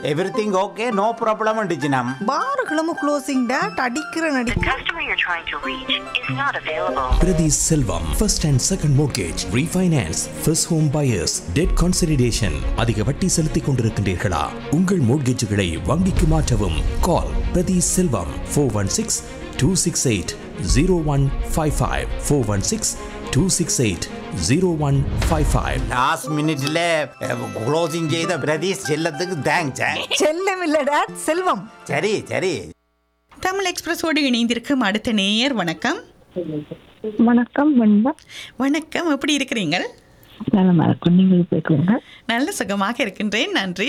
Everything okay no problem டிச்சினம் பார்களும் closing date அடிக்கிற நடி The customer you're trying to reach is not available. Priti Selvam, first and second mortgage, refinance, first home buyers, debt consolidation. அதிக வட்டி செலுத்திக் கொண்டிருக்கின்றீர்களா உங்கள் மோட்கேஜுகளை வங்கிக்கு மாற்றவும் call Prathi Selvam four one six two six eight zero one five five four one six two six eight zero one five five last மினிட்ல closing செய்த பிரதீஷ் செல்லத்துக்கு thanks செல்லம் இல்ல டேட் செல்வம் சரி சரி தமிழ் எக்ஸ்பிரஸோடு இணைந்திருக்கும் அடுத்த நேயர் வணக்கம் வணக்கம் வெண்பா வணக்கம் எப்படி இருக்கிறீங்கள் நலமா இருக்கும் நீங்கள் பேசுங்க நல்ல சுகமாக இருக்கின்றேன் நன்றி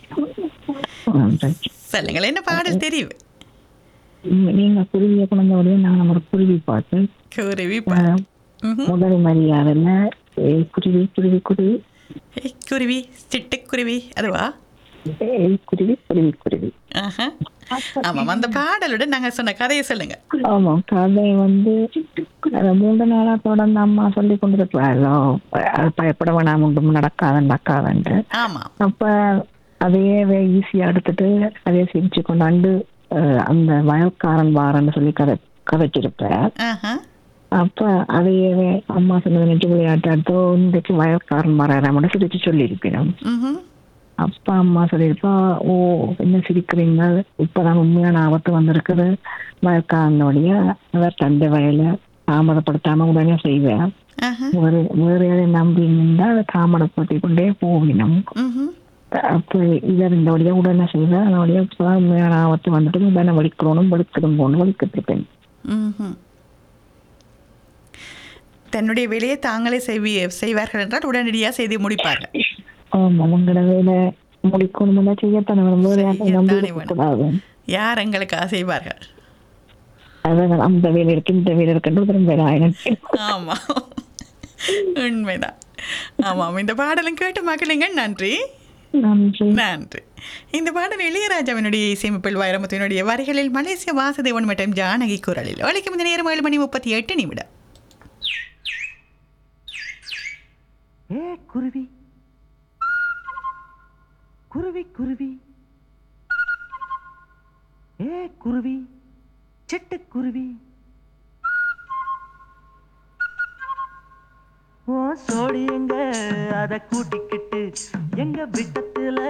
சொல்லுங்கள் என்ன பாடல் தெரிவு நீங்க குருவியை கொண்டு வரைய நான் ஒரு குருவி பார்த்து குருவி முதல் மரியாதைல ஏய் குருவி குருவி குருவி குருவி சிட்டுக்குருவி அதுவா ஏய் குருவி குருவி குருவி ஆஹா. ஆமாம் அந்த பாடலுடன் நாங்கள் சொன்ன கதையை சொல்லுங்க ஆமா கதை வந்து அதை மூன்று நாளா தொடர்ந்து அம்மா சொல்லி கொண்டிருக்கிறாரோ அது பயப்பட வேணாம் ஒன்றும் நடக்காது நடக்காதுன்ட்டு ஆமாம் அப்ப அதையே ஈஸியா எடுத்துட்டு அதையே சிரிச்சு கொண்டாண்டு அஹ், அந்த வயல்காரன் வாரன்னு சொல்லி கதை கதைச்சிருப்பார் ஆஹா அப்ப அதையே அம்மா சொன்னது நெட்டு விளையாட்டு அடுத்தோ இன்றைக்கு வயல்காரன் வராம சிரிச்சு சொல்லியிருப்பினோம் ம்ஹும். அப்பா அம்மா சொல்லியிருப்பா ஓ என்ன சிரிக்கிறீங்க இப்பதான் உண்மையான ஆபத்து வந்திருக்குது வயல்காரனுடைய அவர் தந்தை வயல தாமதப்படுத்தாம உடனே செய்வேன் ஆஹா வேறு வேறு யாரை நம்பி நின்றா அதை தாமதப்படுத்தி கொண்டே போவினோம் ம்ஹும். அப்ப இவர் இந்த வழியா உடனே செய்வேன் அந்த வழியா இப்பதான் உண்மையான ஆபத்து வந்துட்டு உடனே வலிக்கிறோனும் வலிக்கிறோம் போகணும் வலிக்கிட்டு இருப்பேன் ம்ஹும். தன்னுடைய வேலையை தாங்களே செய்வி செய்வார்கள் என்றால் உடனடியாக செய்து முடிப்பார்கள் ஆமா உங்களோட வேலை முடிக்கணும்னா செய்யத்தானே வேணும் வேற யாரையும் நம்பி செய்யத்தானே வேணும். இருக்கக்கூடாது யார் எங்களுக்காக செய்வார்கள் அதான் அந்த வேலை இருக்கு இந்த வேலை இருக்குன்னு திரும்ப ஆயிரம் ஆமாம் உண்மைதான் ஆமாம் இந்த பாடலும் கேட்டு மகிழுங்க நன்றி நன்றி நன்றி இந்த பாடல் இளையராஜாவினுடைய இசையமைப்பில் வைரமுத்தினுடைய வரிகளில் மலேசிய வாசுதேவன் மற்றும் ஜானகி குரலில் ஒழிக்கும் இந்த நேரம் ஏழு மணி முப்பத்தி எட்டு நிமிடம் ஏ குருவி குருவி குருவி ஏ குருவி சிட்டுக்குருவி ஓ சோடி எங்க அத கூட்டிக்கிட்டு எங்க விட்டத்துல